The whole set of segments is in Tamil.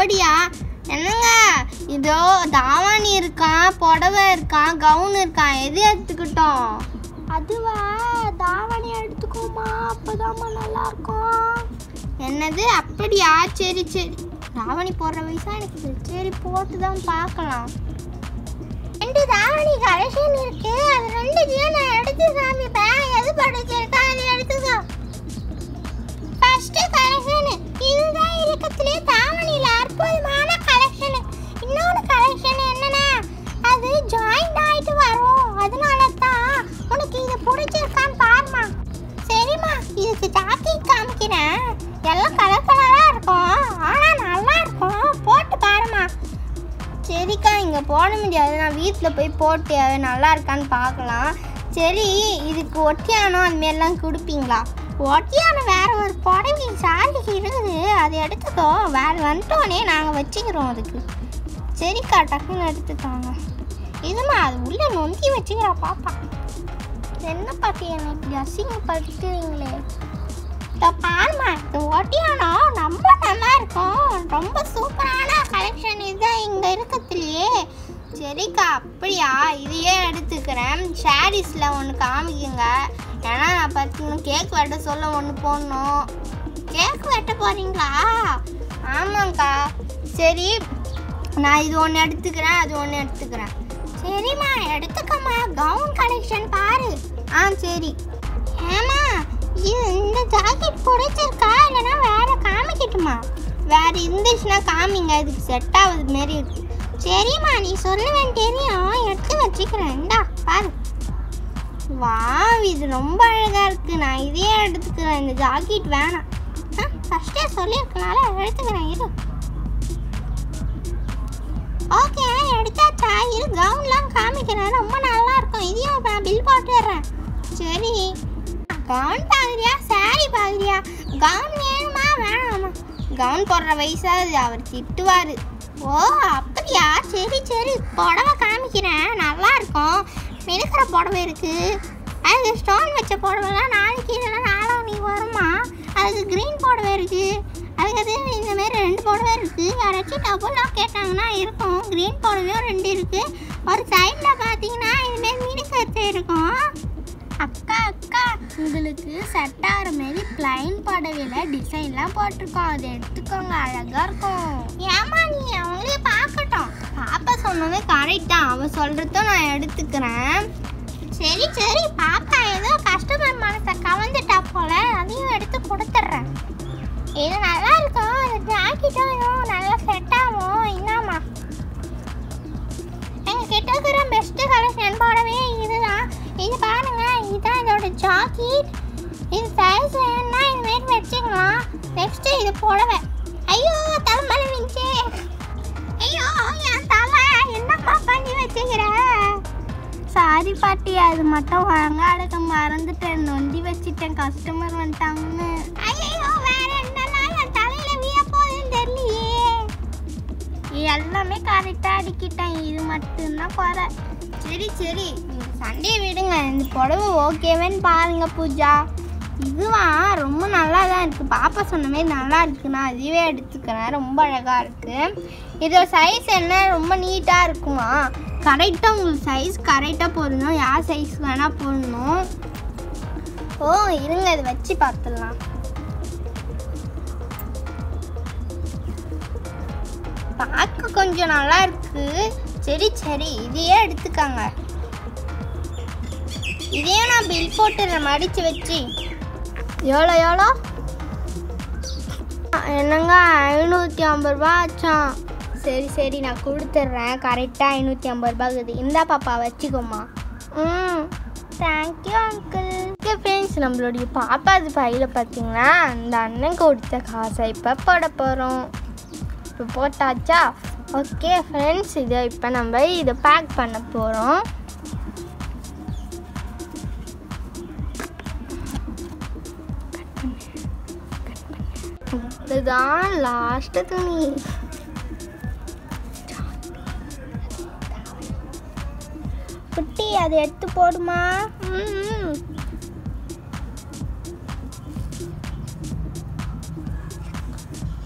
அப்படியா என்னங்க இதோ தாவாணி இருக்கான் புடவை இருக்கான் கவுன் இருக்கான் எது எடுத்துக்கிட்டோம் அதுவா தாவணி எடுத்துக்கோமா அப்போதாம்மா நல்லா இருக்கும் என்னது அப்படியா சரி சரி தாவணி போடுற வயசா எனக்கு சரி போட்டு தான் பார்க்கலாம் ரெண்டு தாவணி கலெக்ஷன் இருக்கு அது ரெண்டுத்தையும் நான் எடுத்து காமிப்பேன் எது படிச்சிருக்கா அது எடுத்துக்கோ ஃபர்ஸ்ட் கலெக்ஷன் இதுதான் இருக்கத்திலே தாவணியில அற்புதமான கலெக்ஷன் இன்னொரு கலெக்ஷன் என்னன்னா அது ஜாயிண்ட் ஆயிட்டு வரும் அதனால தான் உனக்கு இது பிடிச்சிருக்கான்னு பாருமா சரிம்மா இதுக்கு ஜாக்கெட் காமிக்கிறேன் எல்லாம் கலர் கலராக இருக்கும் ஆனால் நல்லா இருக்கும் போட்டு பாருமா சரிக்கா இங்கே போட முடியாது நான் வீட்டில் போய் போட்டு அது நல்லா இருக்கான்னு பார்க்கலாம் சரி இதுக்கு ஒட்டியானம் அந்த மாதிரிலாம் கொடுப்பீங்களா ஒட்டியானம் வேற ஒரு புடவை சாரி இருக்குது அதை எடுத்துக்கோ வேற வந்துட்டோனே நாங்கள் வச்சுக்கிறோம் அதுக்கு சரிக்கா டக்குன்னு எடுத்துக்காங்க இதுமா அது உள்ளே நொந்தி வச்சுக்கிறா பாப்பா என்ன பாட்டி என்னை இப்படி அசிங்கப்படுத்துறீங்களே இந்த பாருமா இந்த ஒட்டியானம் ரொம்ப நல்லா இருக்கும் ரொம்ப சூப்பரான கலெக்ஷன் இதுதான் இங்கே இருக்கிறதுலையே சரிக்கா அப்படியா இதையே எடுத்துக்கிறேன் ஷாரீஸில் ஒன்று காமிக்குங்க ஏன்னா நான் பார்த்தீங்கன்னா கேக் வெட்ட சொல்ல ஒன்று போடணும் கேக் வெட்ட போகிறீங்களா ஆமாங்க்கா சரி நான் இது ஒன்று எடுத்துக்கிறேன் அது ஒன்று எடுத்துக்கிறேன் சரிம்மா எடுத்துக்கம்மா கவுன் கலெக்ஷன் பாரு ஆ சரி ஏமா இது இந்த ஜாக்கெட் பிடிச்சிருக்கா இல்லைன்னா வேற காமிக்கட்டுமா வேற இருந்துச்சுன்னா காமிங்க இதுக்கு செட் ஆகுது மாரி இருக்கு சரிம்மா நீ சொல்லுவேன் தெரியும் எடுத்து வச்சுக்கிறேன் இந்தா பாரு வா இது ரொம்ப அழகா இருக்கு நான் இதையே எடுத்துக்கிறேன் இந்த ஜாக்கெட் வேணாம் ஃபர்ஸ்டே சொல்லியிருக்கனால எடுத்துக்கிறேன் இரு ஓகே எடுத்தாச்சா இரு கவுன்லாம் காமிக்கிறேன் ரொம்ப நல்லா இருக்கும் இதையும் நான் பில் போட்டுடுறேன் சரி கவுன் பார்க்குறியா சாரி பார்க்குறியா கவுன் வேணுமா வேணாமா கவுன் போடுற வயசாகுது அவர் திட்டுவார் ஓ அப்படியா சரி சரி புடவை காமிக்கிறேன் நல்லா இருக்கும் மினுக்கிற புடவை இருக்கு அதுக்கு ஸ்டோன் வச்ச புடவைலாம் நாளைக்கு இல்லைன்னா நாளான்னைக்கு வருமா அதுக்கு க்ரீன் புடவை இருக்கு அதுக்கு அது இந்த மாதிரி ரெண்டு புடவை இருக்கு யாராச்சும் டபுளாக கேட்டாங்கன்னா இருக்கும் க்ரீன் புடவையும் ரெண்டு இருக்கு ஒரு சைடில் பார்த்தீங்கன்னா இதுமாரி மினுக்கத்து இருக்கும் அக்கா அக்கா உங்களுக்கு செட் ஆகிற மாரி பிளைன் புடவையில் டிசைன்லாம் போட்டிருக்கோம் அதை எடுத்துக்கோங்க அழகாக இருக்கும் ஏமா நீ அவங்களே பார்க்கட்டும் பாப்பா சொன்னது கரெக்ட் தான் அவள் சொல்கிறதும் நான் எடுத்துக்கிறேன் சரி சரி பாப்பா ஏதோ கஸ்டமர் மனசை கவர்ந்துட்டா போல அதையும் எடுத்து கொடுத்துட்றேன் இது நல்லா இருக்கும் இந்த ஜாக்கெட்டும் நல்லா செட் ஆகும் என்னம்மா எங்கள் கிட்ட இருக்கிற பெஸ்ட் கலெக்ஷன் போடவே இதுதான் இது பாருங்க இதுதான் இதோட ஜாக்கெட் இது சைஸ் வேணும்னா இது மாரி வச்சுக்கலாம் நெக்ஸ்ட் இது புடவை ஐயோ தலைமலை விஞ்சே ஐயோ என் தலை என்னப்பா பண்ணி வச்சுக்கிற சாரி பாட்டி அது மட்டும் ஒழுங்கா அடுக்க மறந்துட்டேன் நொண்டி வச்சிட்டேன் கஸ்டமர் வந்துட்டாங்கன்னு ஐயோ வேற என்னலாம் என் தலையில வீய போகுதுன்னு தெரியலையே எல்லாமே கரெக்டாக அடிக்கிட்டேன் இது மட்டும்தான் குறை சரி சரி சண்டே விடுங்க இந்த புடவை ஓகேவேன்னு பாருங்க பூஜா இதுவா ரொம்ப நல்லா தான் இருக்குது பாப்பா சொன்ன மாதிரி நல்லா இருக்கு நான் இதுவே எடுத்துக்கிறேன் ரொம்ப அழகாக இருக்குது இதோட சைஸ் என்ன ரொம்ப நீட்டாக இருக்குமா கரெக்டாக உங்களுக்கு சைஸ் கரெக்டாக போடணும் யார் சைஸ் வேணால் போடணும் ஓ இருங்க இதை வச்சு பார்த்துடலாம் பார்க்க கொஞ்சம் நல்லா இருக்கு சரி சரி இதையே எடுத்துக்கங்க இதையே நான் பில் போட்டுறேன் மடிச்சு வச்சு எவ்வளோ எவ்வளோ என்னங்க ஐநூற்றி ஐம்பது ரூபா ஆச்சான் சரி சரி நான் கொடுத்துட்றேன் கரெக்டாக ஐநூற்றி ஐம்பது ரூபா இருக்குது இந்தா பாப்பா வச்சுக்கோமா ம் தேங்க்யூ அங்கிள் ஓகே ஃப்ரெண்ட்ஸ் நம்மளுடைய பாப்பாது பையில் பார்த்தீங்கன்னா அந்த அண்ணன் கொடுத்த காசை இப்போ போட போகிறோம் இப்போ போட்டாச்சா ஓகே ஃப்ரெண்ட்ஸ் இதை இப்போ நம்ம இதை பேக் பண்ண போகிறோம் இதுதான் லாஸ்ட் துணி குட்டி அதை எடுத்து போடுமா ம்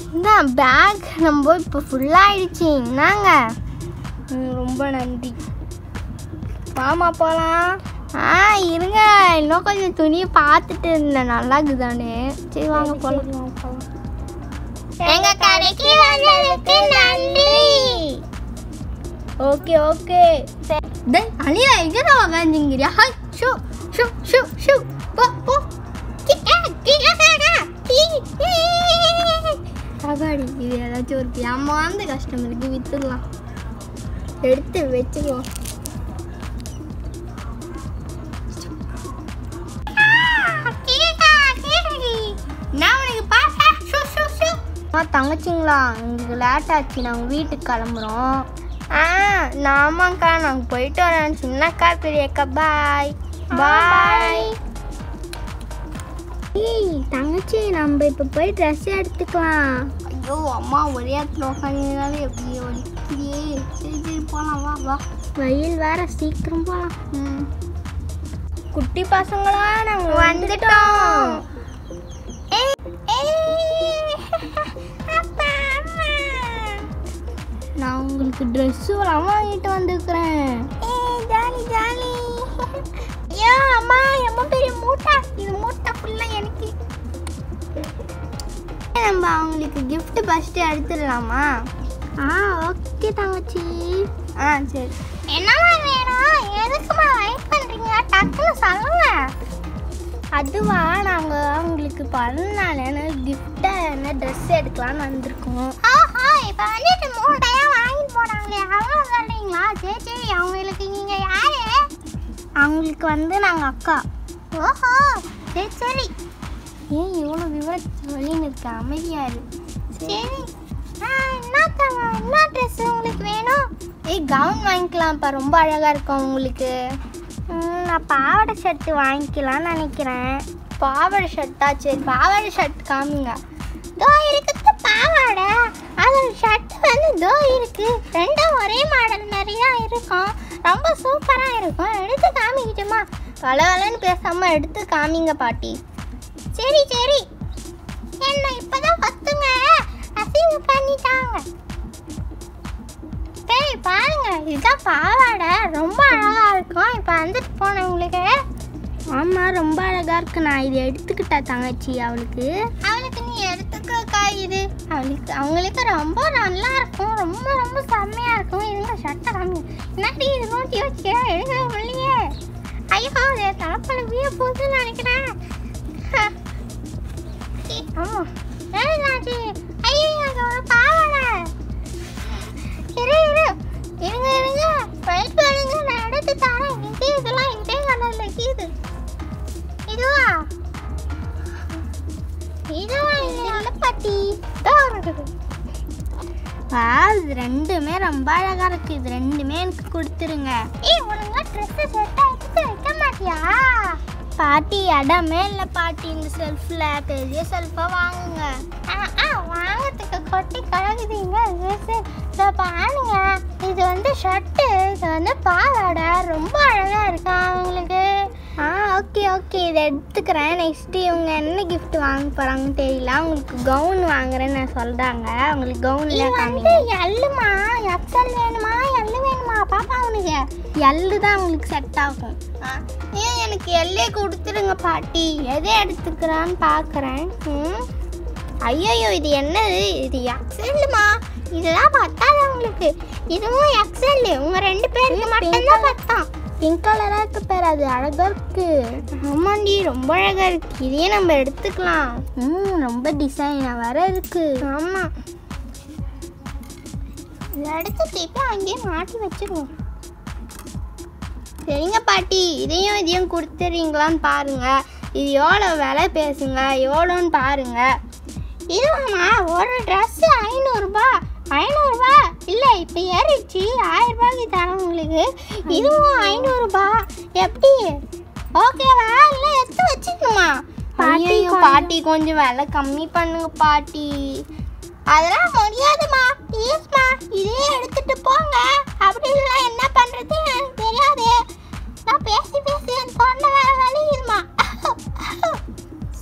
இந்த பேக் நம்ம இப்போ ஃபுல்லாகிடுச்சு என்னங்க ம், ரொம்ப நன்றி வாமா போகலாம் ஆ இருங்க இன்னும் கொஞ்சம் துணியை பார்த்துட்டு இருந்தேன் நல்லா இருக்குதானே சரி வாங்க போகலாம் எங்க கடைக்கு வந்ததுக்கு நன்றி ஓகே ஓகே டேய் அலியா எங்க தான் உக்காந்துங்கிறியா hi shoo shoo shoo shoo போ போ கி ஏ கி ஏ கி கி கி அகாடி இது ஏதாச்சும் ஒரு ஏமாந்த கஸ்டமருக்கு வித்துடலாம் எடுத்து வச்சுக்கலாம் நான் உனக்கு பார்த்தேன் ஷூ ஷூ ஷூ ஆ தங்கச்சிங்களா உங்களுக்கு லேட் ஆச்சு நாங்கள் வீட்டுக்கு கிளம்புறோம் ஆ நாமாக்கா நாங்கள் போயிட்டு வரோம் சின்னக்கா பெரியக்கா பாய் பாய் ஏய் தங்கச்சி நம்ம இப்போ போய் ட்ரெஸ் எடுத்துக்கலாம் ஐயோ அம்மா ஒரே இடத்துல உட்காந்துனாலே எப்படி வலிக்குதே சரி சரி போகலாம் வா வா வெயில் வேற சீக்கிரம் போகலாம் ம் குட்டி பசங்களா நாங்கள் வந்துட்டோம் நான் உங்களுக்கு ட்ரெஸ்ஸுலாம் வாங்கிட்டு வந்திருக்கிறேன் ஜாலி ஜாலி ஐயோ அம்மா எம்ம பெரிய மூட்டை இது மூட்டை ஃபுல்லாக எனக்கு நம்ம அவங்களுக்கு gift ஃபஸ்ட்டு எடுத்துடலாமா ஆ ஓகே தங்கச்சி ஆ சரி என்னம்மா வேணும் எதுக்குமா வெயிட் பண்ணுறீங்க டக்குன்னு சொல்லுங்க அதுவா நாங்கள் அவங்களுக்கு பிறந்தநாள் கிஃப்டை என்ன ட்ரெஸ் எடுக்கலாம்னு வந்திருக்கோம் ஆஹா இப்போ வந்துட்டு மூட்டையாக வாங்கிட்டு போனாங்களே அவங்க சொல்கிறீங்களா சரி சரி அவங்களுக்கு நீங்கள் யாரு அவங்களுக்கு வந்து நாங்கள் அக்கா ஓஹோ சரி சரி ஏன் இவ்வளோ விவரத்தை சொல்லின்னு இருக்க அமைதியாரு சரி என்ன என்ன ட்ரெஸ் உங்களுக்கு வேணும் ஏய் கவுன் வாங்கிக்கலாம்ப்பா ரொம்ப அழகாக இருக்கும் உங்களுக்கு ம், நான் பாவாடை ஷர்ட்டு வாங்கிக்கலாம்னு நினைக்கிறேன் பாவாடை ஷர்ட்டா சரி பாவாடை ஷர்ட் காமிங்க தோ இருக்குது பாவாடை அது ஷர்ட் வந்து தோ இருக்கு ரெண்டும் ஒரே மாடல் மாதிரி தான் இருக்கும் ரொம்ப சூப்பராக இருக்கும் எடுத்து காமிக்கிட்டுமா கலகலன்னு பேசாமல் எடுத்து காமிங்க பாட்டி சரி சரி என்ன இப்பதான் பத்துங்க அசிங்க பண்ணிட்டாங்க சரி பாருங்க இதுதான் பாவாடை ரொம்ப அழகா இருக்கும் இப்போ வந்துட்டு போனேன் உங்களுக்கு ஆமா ரொம்ப அழகா இருக்கு நான் இதை எடுத்துக்கிட்டா தங்கச்சி அவளுக்கு அவளுக்கு நீ எடுத்துக்கக்கா இது அவளுக்கு அவங்களுக்கு ரொம்ப நல்லா இருக்கும் ரொம்ப ரொம்ப செம்மையா இருக்கும் இருங்க சட்டை காமி என்னடி இது நோட்டி வச்சுக்கிறேன் எடுக்க முடியலையே ஐயோ அது தலைப்பல வீய போகுதுன்னு நினைக்கிறேன் ஆமா ஏன்னாச்சு ஐயோ அது ஒரு பாவாடை இரு இரு இருங்க இருங்க வெயிட் பண்ணுங்க நான் எடுத்து தரேன் இது இதெல்லாம் இதே கலர்ல கீது இதுவா இதுவா இல்ல பாட்டி தான் இருக்குது வா இது ரெண்டுமே ரொம்ப அழகா இருக்கு இது ரெண்டுமே எனக்கு கொடுத்துருங்க ஏய் ஒழுங்கா ட்ரெஸ் செட் எடுத்து வைக்க மாட்டியா பாட்டி இடமே இல்லை பாட்டி இந்த செல்ஃப்ல பெரிய செல்ஃபா வாங்குங்க வாங்கிறதுக்கு கொட்டி கழகுதீங்க இதை பாருங்க இது வந்து ஷர்ட்டு இது வந்து பாவாடை ரொம்ப அழகா இருக்கா அவங்களுக்கு ஆ ஓகே ஓகே இதை எடுத்துக்கிறேன் நெக்ஸ்ட் இவங்க என்ன gift வாங்க போறாங்கன்னு தெரியல அவங்களுக்கு கவுன் வாங்குறேன்னு நான் சொல்றாங்க அவங்களுக்கு கவுன்ல காமிங்க எல்லுமா எக்ஸல் வேணுமா எல்லு வேணுமா பாப்பா அவனுக்கு எல்லு தான் அவங்களுக்கு செட் ஆகும் ஏன் எனக்கு எல்லே கொடுத்துருங்க பாட்டி எதை எடுத்துக்கிறான்னு பார்க்குறேன் ம் ஐயோ இது என்னது இது எக்ஸல்மா இதெல்லாம் பத்தாது உங்களுக்கு இதுவும் எக்ஸல் உங்க ரெண்டு பேருக்கு மட்டும்தான் பத்தாம் பிங்க் கலராக இருக்கு பேர் அது அழகா இருக்கு ஆமாண்டி ரொம்ப அழகா இருக்கு இதையே நம்ம எடுத்துக்கலாம் ம் ரொம்ப டிசைனா வேற இருக்கு ஆமா இதை எடுத்து திருப்பி அங்கேயே மாட்டி வச்சிருவோம் சரிங்க பாட்டி இதையும் இதையும் கொடுத்துறீங்களான்னு பாருங்க இது எவ்வளோ விலை பேசுங்க எவ்வளோன்னு பாருங்க இதுவாம்மா ஒரு ட்ரெஸ் ஐநூறுரூபா ஐநூறுரூபா இல்லை இப்போ ஏறிடுச்சு ஆயிரம் ரூபாய்க்கு தரேன் உங்களுக்கு இதுவும் ஐநூறுரூபா எப்படி ஓகேவா இல்லை எடுத்து வச்சுக்கணுமா பாட்டி பாட்டி கொஞ்சம் விலை கம்மி பண்ணுங்க பாட்டி அதெல்லாம் முடியாதுமா ப்ளீஸ்மா இதே எடுத்துட்டு போங்க அப்படி இல்லை என்ன பண்ணுறது எனக்கு தெரியாது நான் பேசி பேசி என் தொண்டை வேற வலியுதுமா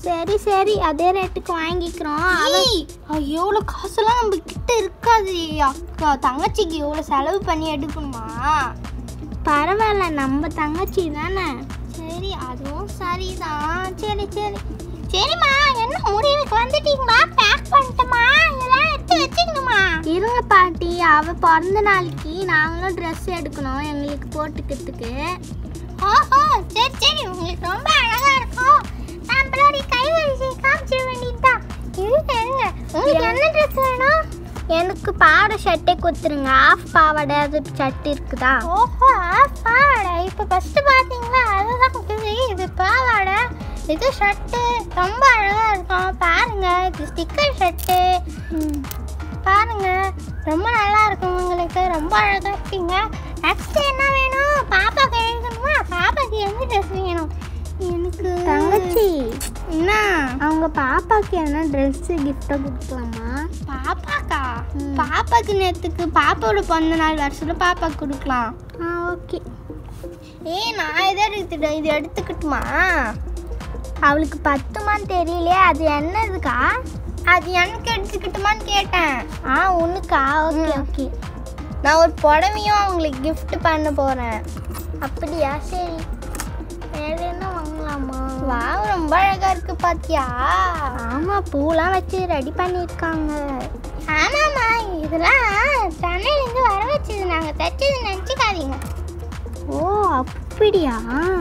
சரி சரி அதே ரேட்டுக்கு வாங்கிக்கிறோம் எவ்வளோ காசுலாம் நம்ம கிட்ட இருக்காது அக்கா தங்கச்சிக்கு எவ்வளோ செலவு பண்ணி எடுக்கணுமா பரவாயில்ல நம்ம தங்கச்சி தானே சரி அதுவும் சரிதான் சரி சரி சரிம்மா என்ன முடிவுக்கு வந்துட்டீங்களா பேக் பண்ணிட்டுமா இதெல்லாம் எடுத்து வச்சுக்கணுமா இருங்க பாட்டி அவ பிறந்த நாளைக்கு நாங்களும் ட்ரெஸ் எடுக்கணும் எங்களுக்கு போட்டுக்கிறதுக்கு ஓஹோ சரி சரி உங்களுக்கு ரொம்ப அழகா இருக்கும் நம்மளோட கை வரிசை காமிச்சிட வேண்டியதுதான் இருங்க இருங்க உங்களுக்கு என்ன ட்ரெஸ் வேணும் எனக்கு பாவாடை ஷர்ட்டே கொடுத்துருங்க ஆஃப் பாவாடை அது ஷர்ட் இருக்குதா ஓஹோ ஆஃப் பாவாடை இப்போ ஃபஸ்ட்டு பார்த்தீங்களா அதுதான் இருக்குது இது பாவாடை இது ஷர்ட்டு ரொம்ப அழகாக இருக்கும் பாருங்க இது ஸ்டிக்கர் ஷர்ட்டு பாருங்க ரொம்ப நல்லா இருக்கும் உங்களுக்கு ரொம்ப அழகாக இருப்பீங்க நெக்ஸ்ட் என்ன வேணும் பாப்பாக்கு எழுதணுமா பாப்பாக்கு எந்த ட்ரெஸ் வேணும் எனக்கு தங்கச்சி என்ன அவங்க பாப்பாக்கு என்ன ட்ரெஸ் கிஃப்டாக கொடுக்கலாமா பாப்பாக்கா ம். பாப்பாக்கு நேத்துக்கு பாப்பாவோட பிறந்த நாள் வருஷத்துல பாப்பாக்கு கொடுக்கலாம் ஆ ஓகே ஏய் நான் இதை எடுத்துட்டேன் இது எடுத்துக்கிட்டுமா அவளுக்கு பத்துமான்னு தெரியலையே அது என்னதுக்கா அது எனக்கு எடுத்துக்கிட்டுமான்னு கேட்டேன் ஆ உனக்கா ஓகே ம். ஓகே நான் ஒரு புடவையும் அவங்களுக்கு gift பண்ண போறேன் அப்படியா சரி வேற என்ன வாங்கலாமா வா ரொம்ப அழகா இருக்கு பாத்தியா ஆமாம் பூலாம் வச்சு ரெடி பண்ணியிருக்காங்க ஆமாம்மா இதெல்லாம் சென்னையிலேருந்து வர வச்சது நாங்கள் தைச்சது நினச்சிக்காதீங்க ஓ அப்படியா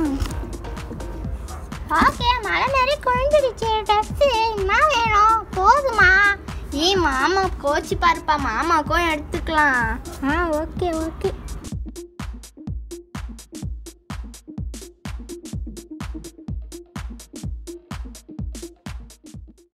ஓகே மழை நிறைய குழஞ்சிடுச்சு ட்ரெஸ்ஸு என்ன வேணும் போதுமா ஏய் மாமா கோச்சு பாருப்பா மாமாக்கும் எடுத்துக்கலாம் ஆ ஓகே ஓகே